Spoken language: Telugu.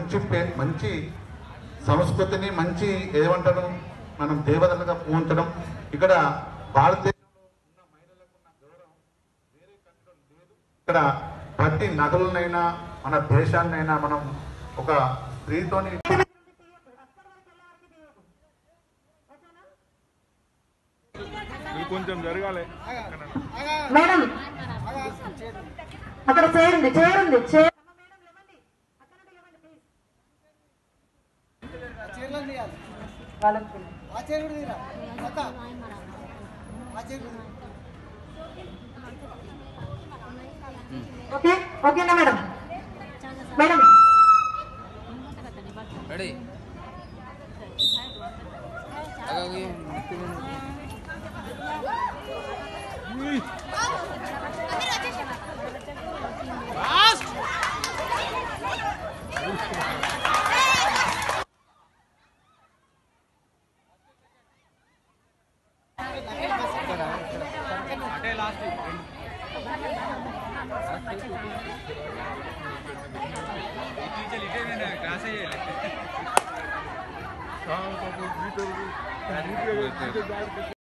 మంచి పే- మంచి సంస్కృతిని మంచి ఏమంటారు మనం దేవతలుగా పూజించడం ఇక్కడ భారతదేశంలో ఉన్న మహిళలకు ఉన్న గౌరవం వేరే కంట్రీలో లేదు ఇక్కడ ప్రతి నదులనైనా మన దేశాన్నైనా మనం ఒక స్త్రీతోని ఇది కొంచెం జరగాలి మేడం అక్కడ చేరుంది చేరుంది చైర్ వాళ్ళకి ఓకే ఓకేనా మేడం మేడం రెడీ క్లాస్ అయ్యాలి